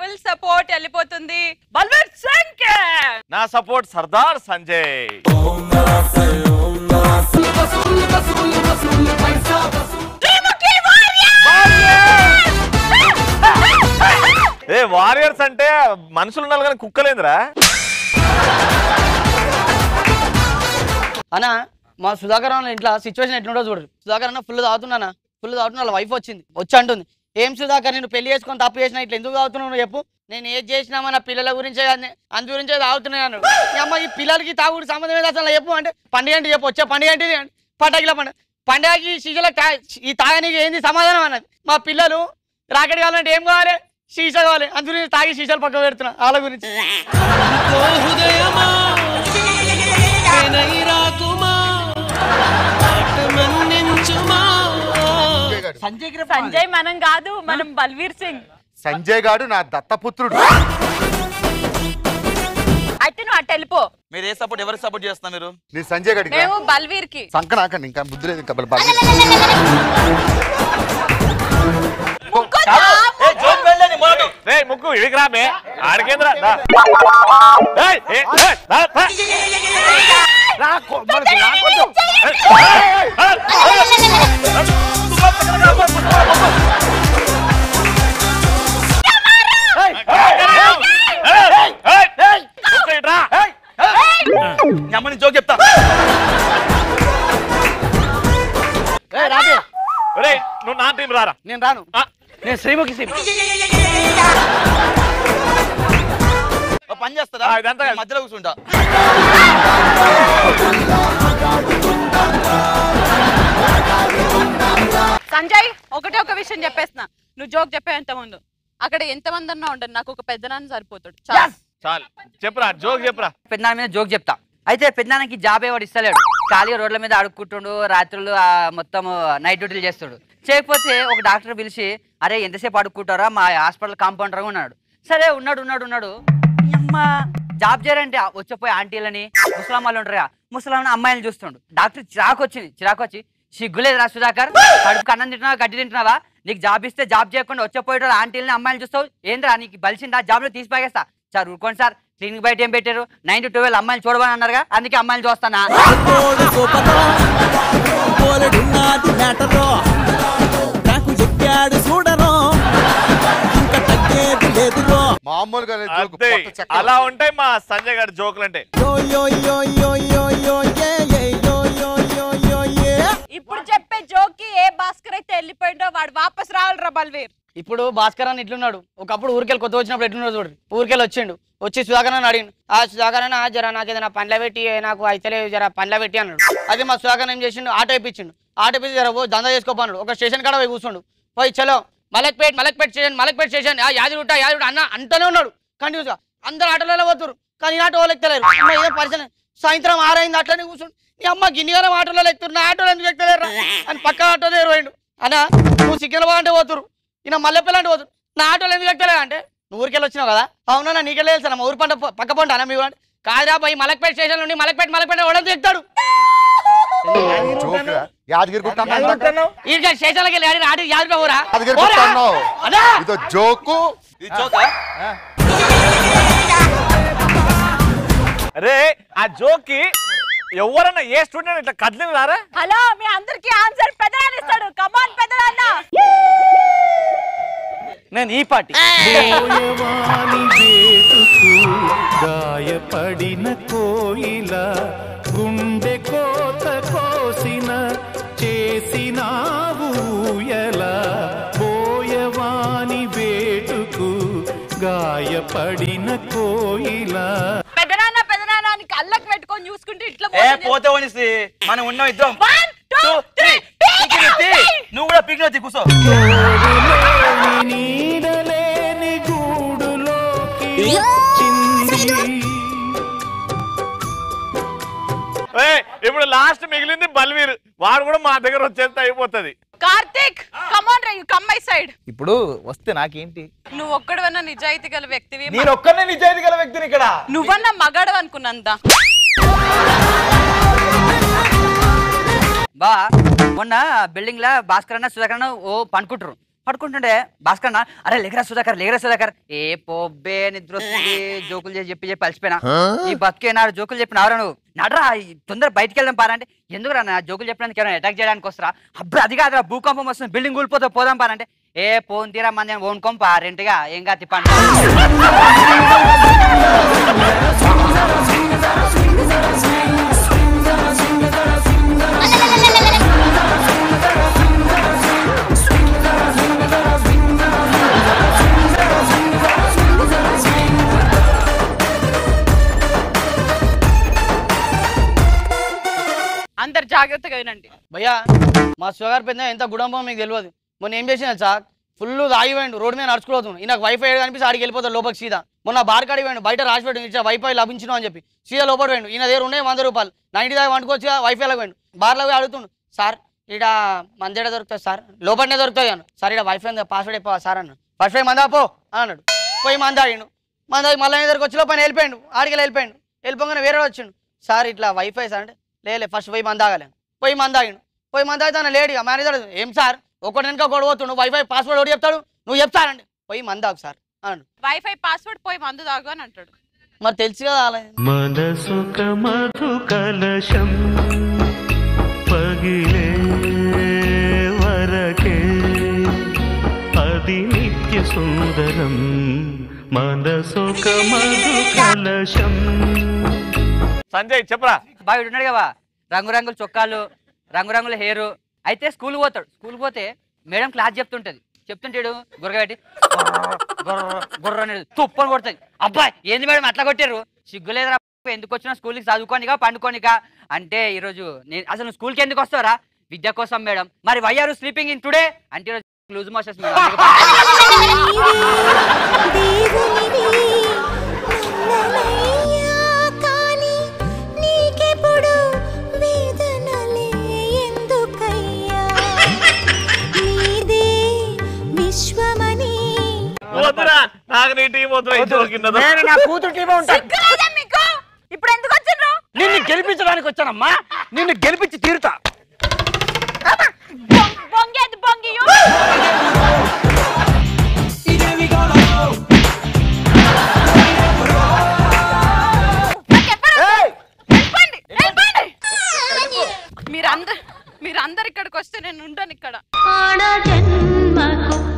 Full support వెళ్ళిపోతుంది బల్వీర్ సింగ్ కి. నా సపోర్ట్ సర్దార్ సంజయ్ శ్రీముఖి warrior! ఏ వారియర్స్ అంటే మనుషులు ఉండాలి కానీ కుక్కలేదురా అన్న మా సుధాకర్ అన్న ఇంట్లో సిచ్యువేషన్ ఎట్లుండో చూడు సుధాకర్ అన్న ఫుల్ తాగుతున్నానా ఫుల్ తాగుతున్నా వాళ్ళ వైఫ్ వచ్చింది వచ్చి అంటుంది ఏం సుధాకర్ నేను పెళ్లి చేసుకొని తప్పు చేసినా ఇట్లా ఎందుకు తాగుతున్నావు నువ్వు చెప్పు నేను ఏది చేసినా మన పిల్లల గురించే కానీ అందు గురించే తాగుతున్నాను ఈ అమ్మ ఈ పిల్లలకి తాగుడు సంబంధం ఏంటి అసలు చెప్పు అంటే పండుగ అంటే చెప్పు వచ్చే పండుగ ఏంటిది అంటే పటాకిల పండుగ పండుగకి శీషల ఈ తాగనికి ఏంది సమాధానం అన్నది మా పిల్లలు రాకెట్ కావాలంటే ఏం కావాలి శీష కావాలి అందు గురించి తాగి శీషలు పక్క పెడుతున్నా వాళ్ళ గురించి ఓ హృదయమా వెనైరాకుమా మాట మన్నించుమా సంజయ్ మనం కాదు మనం బల్వీర్ సింగ్ సంజయ్ గాడు నా దత్తపుత్రుడు అయితే నువ్వు అటు వెళ్ళిపో మీరు ఏ సపోర్ట్ ఎవరికి సపోర్ట్ చేస్తున్నారు మీరు నేను సంజయ్ గాడికి మేము బల్వీర్ కి సంక నాకండి ఇంకా బుద్ధి లేదు ఇంకా బలి- ముగ్గురు ఏ, జోక్ వెళ్ళండి మొదలు రే ముక్కు ఇడికి రామే ఆడికేంద్రా దా. ఏయ్, ఏ, ఏ, రా, రా. రాకో, మనసు రాకొద్దు. ముక్కు ఇటు రా. మీ అమ్మని జోక్ చెప్తా ఏయ్, రాబే ఒరేయ్, నువ్వు నా టీం రారా నేను రాను ఆ. నేను శ్రీముఖి సింగ్ ఓ పని చేస్తారా ఆ, ఇదంతా నేను మధ్యలో కూర్చుంటా సంజయ్ ఒకటే ఒక విషయం చెప్పేస్తున్నా నువ్వు జోక్ చెప్పేంత ముందు అక్కడ ఎంత మంది అన్నా ఉండదు నాకు ఒక పెద్దనాన్న సరిపోతాడు చాలు. చాలు చెప్పురా జోక్ చెప్పురా పెద్దనాన్న మీద జోక్ చెప్తా అయితే పెద్దనాన్నకి జాబ్ ఎవడు ఇస్తలేడు ఖాళీ రోడ్ల మీద అడుక్కుంటుండు రాత్రులు ఆ, మొత్తం నైట్ డ్యూటీలు చేస్తాడు చేయకపోతే ఒక డాక్టర్ పిలిచి అరే ఎంతసేపు అడుక్కుంటారా మా హాస్పిటల్ కాంపౌండర్ ఉన్నాడు సరే ఉన్నాడు ఉన్నాడు ఉన్నాడు ఈ అమ్మ జాబ్ చేయాలంటే వచ్చేపోయి ఆంటీలని ముసలాం వాళ్ళు ఉంటారు ముసలాం అమ్మాయిలు చూస్తుండు డాక్టర్ చిరాకు వచ్చింది చిరాకు వచ్చి సిగ్గులేదు రా సుధాకర్ కడుపు అన్నం తింటున్నావా గడ్డి తింటున్నావా నీకు జాబ్ ఇస్తే జాబ్ చేయకుండా వచ్చేపోయేటోళ్ళు ఆంటీలని అమ్మాయిలు చూస్తావు ఏంద్రా నీకు బలిసిందా జాబ్లో తీసి పాగేస్తా సార్ ఊరుకోండి సార్ క్లినిక్ బయట ఏం పెట్టారు నైన్ టు ట్వెల్వ్ అమ్మాయిలు చూడమని అన్నారుగా అందుకే అమ్మాయిలు చూస్తానా తోడు గోపతో పోలడున్నది మ్యాటరో నాకు చెప్పాడు చూడరో ఇంకా తగ్గేది లేదురో మామూలుగా లేదు జోకు. అంతే పొట్ట చెక్క. అలా ఉంటాయి మా సంజయ్ గారి జోకులు అంటే యో యో యో యో యో యో ఏ ఏ యో యో యో యో ఏ ఇప్పుడు చెప్పే జోక్ కి ఏ భాస్కర్ అయితే వెళ్ళిపోయిండో వాడు వాపస్ రావాలిరా బల్వీర్ ఇప్పుడు భాస్కర్ అన్న ఇట్లున్నాడు ఒకప్పుడు ఊరికెళ్ళి కొత్త వచ్చినప్పుడు ఎట్లున్నాడు చూడు ఊరికెళ్ళి వచ్చిండు వచ్చి సుధాకర్ అని అడిగిండు ఆ సుధాకర్ అన్న జర నాకు ఏదైనా పండ్ల పెట్టి నాకు అయితేలేదు జర పండ్ల పెట్టి అన్నాడు అదే మా సుధాకర్ ఏం చేసిండు ఆటో ఇప్పించిండు ఆటో ఇప్పించి జర ఓ దందా చేసుకోపన్నాడు ఒక స్టేషన్ కాడ పోయి కూర్చుండు పోయి చలో మలక్పేట్ మలక్పేట్ స్టేషన్ మలక్పేట్ స్టేషన్ ఆ యాదిగుట్ట యాదిగుట్ట అన్న అంటూనే ఉన్నాడు కంటిన్యూస్ గా అందరు ఆటోలలో పోతురు కానీ ఈ ఆటో వాళ్ళు ఎక్కలేరు అమ్మ ఏదో పరిచయం సాయంత్రం ఆరైంది అట్లనే కూర్చుండు నీ అమ్మ గిన్నిగారం ఆటోలలో ఎక్కుతురు నా ఆటోలో ఎందుకు ఎక్కలేరు అని పక్క ఆటోలో పోయిండు అన్న నువ్వు సిగ్నల్ అంటే పోతురు ఈయన మల్లెపిల్ల అంటే పోతురు నా ఆటోలో ఎందుకు ఎక్కలేదు అంటే నువ్వు ఊరికెళ్ళి వచ్చినావు కదా అవునా నీకెళ్ళి తెలుసా మా ఊరు పంట ప- పక్క పంట అన్న మీ వాడు కాదురా పోయి మలక్పేట స్టేషన్ నుండి మలక్పేట మలక్పేట ఎవడంతా ఎక్కుతాడు జోక్ రా. యాదగిరి గుట్ట అన్నా ఇందాక. ఈ స్టేషన్లకి వెళ్ళి ఆడి ఆడి యాదిగా ఊరా యాదగిరి గుట్ట పోరా. అన్నావు అదా ఇదో జోకు ఇది జోకా అరే ఆ జోక్ కి ఎవరన్నా ఏ స్టూడెంట్ ఇట్లా కదిలిన రారా హలో మీ అందరికి ఆన్సర్ పెద్దనాన్న ఇస్తాడు కమాన్ పెద్దనాన్న నేను ఈ పార్టీ పోయవాని వేటుకు గాయపడిన కోయిల గుండె కోత కోసిన చేసినావు ఊయల పోయవాని వేటుకు గాయపడిన కోయిల పెద్దనాన్న పెద్దనాన్న అని కళ్ళకి పెట్టుకొని చూసుకుంటే ఇట్లా ఏ మోసం పోతే వనిసి మనం ఉన్నాం ఇద్దరం One, two, Two, three, three. pick పిక్ని it up, తీ. pick. నువ్వు కూడా పిక్ని వచ్చి కూర్చో తోడులేని నీడలేని గూడులోకి చింది ఏయ్, ఇప్పుడు లాస్ట్ మిగిలింది బల్వీర్ వాడు కూడా మా దగ్గర వచ్చేస్తే అయిపోతుంది కార్తిక్ కమాన్ రే కమ్ మై సైడ్ ఇప్పుడు వస్తే నాకేంటి నువ్వు ఒక్కడవన్నా నిజాయితీ గల వ్యక్తివి నేను ఒక్కనే నిజాయితీ గల వ్యక్తిని ఇక్కడ నువ్వన్నా మగాడు అనుకున్నంత బా మొన్న బిల్డింగ్ లా భాస్కర్ అన్న సుధాకర్ అన్న ఓ పనుకుంటారు పడుకుంటుండే భాస్కర్ అన్న అరే లేగరా సుధాకర్ లేగరా సుధాకర్ ఏ పోబ్బే నిద్ర వస్తుంది జోకులు చేసి చెప్పి చెప్పి అలసిపోయినా ఈ బతికే నాడు జోకులు చెప్పిన నువ్వు నడరా ఈ తొందర బయటికి వెళ్దాం పారంటే ఎందుకురా నా జోకులు చెప్పడానికి ఎవరైనా అటాక్ చేయడానికి వస్తారా అబ్బా అది కాదురా భూకంపం వస్తుంది బిల్డింగ్ కూలిపోతే పోదాం పారంటే ఏ పోన్ తీరా మంది ఓనుకోం పా రెంట్గా ఏం కాదు తిప్పండి అందరు జాగ్రత్తగా వినండి భయ్యా మా షుగర్ పెద్ద ఎంత గుడంబం మీకు తెలియదు మొన్న ఏం చేసిన సార్ ఫుల్ తాగిపోయిండు రోడ్డు మీద నడుచుకోవద్దు ఈయనకు వైఫై కనిపిస్తే ఆడికి వెళ్ళిపోతాడు లోపలికి సీదా మొన్న బార్ కాడికి పోయిండు బయట రాసి పెట్టు ఇచ్చా వైఫై లభించను అని చెప్పి సీదా లోపల పోయిండు ఈయన దగ్గర ఉన్నాయి వంద రూపాయలు నైన్టీ దాకా వండుకోవచ్చు వైఫైలో పోయిండు బార్లో పోయి అడుగుతుండు సార్ ఈడ మందేడ దొరుకుతుంది సార్ లోపలనే దొరుకుతుంది అన్న సార్ ఈడ వైఫై పాస్వర్డ్ అయిపోవా సార్ అన్న వైఫై మందా పో అని అన్నాడు పోయి మందాడిండు మందాగి మళ్ళీ దగ్గరకు వచ్చి లోపల వెళ్ళిపోయిండు ఆడికి వెళ్ళిపోయిండు వెళ్ళిపోగానే వేరే వాడు వచ్చిండు సార్ ఇట్లా వైఫై సార్ అంటే లేలే ఫస్ట్ పోయి మందాగలే పోయి మందాగిండు పోయి మందాగి తన లేడీగా మేనేజర్ ఏం సార్ ఒకటి వెనక ఒకటి పోతుండు వైఫై పాస్వర్డ్ ఒకటి చెప్తాడు నువ్వు చెప్తారండి పోయి మందాకు సార్ అన్నాడు వైఫై పాస్వర్డ్ పోయి మందు తాగు అని అంటాడు మరి తెలుసు కదా అలా మనసుక మధు కలశం పగిలే వరకే అది నిత్య సుందరం మనసుక మధు కలశం సంజయ్ చెప్పరా బాగా ఉన్నాడు కదా రంగురంగుల చొక్కాలు రంగురంగుల హెయిర్ అయితే స్కూల్ పోతాడు స్కూల్ పోతే మేడం క్లాస్ చెప్తుంటది చెప్తుంటాడు గుర్రగట్టి గుర్ర గుర్ర అనేది తుప్పని కొడుతుంది అబ్బాయి ఏంది మేడం అట్లా కొట్టారు సిగ్గులేదురా ఎందుకు వచ్చినా స్కూల్కి చదువుకోనిగా పండుకోనిగా అంటే ఈరోజు నేను అసలు నువ్వు స్కూల్కి ఎందుకు వస్తావురా విద్య కోసం మేడం మరి why are sleeping in today అంటే ఈరోజు లూజ్ మోషన్స్ మేడం అందుకే కానీ నీకెప్పుడు వేదనలే ఎందుకయ్యా నీదే విశ్వమని వద్దురా నాకు నీ టీం వద్దురా ఇంట్లో కింద నేను నా కూతురు టీమే ఉంటాను సిగ్గులేదా మీకు ఇప్పుడు ఎందుకు వచ్చిండ్రు నిన్ను గెలిపించడానికి వచ్చానమ్మా నిన్ను గెలిపించి తీరుతా బొంగ్- బొంగేది బొంగియు నాకెవ్వరు వద్దు. వెళ్ళిపోండి, వెళ్ళిపోండి. మీరందరు మీరందరు ఇక్కడికి వస్తే నేను ఉండను ఇక్కడ ఆడ జన్మకు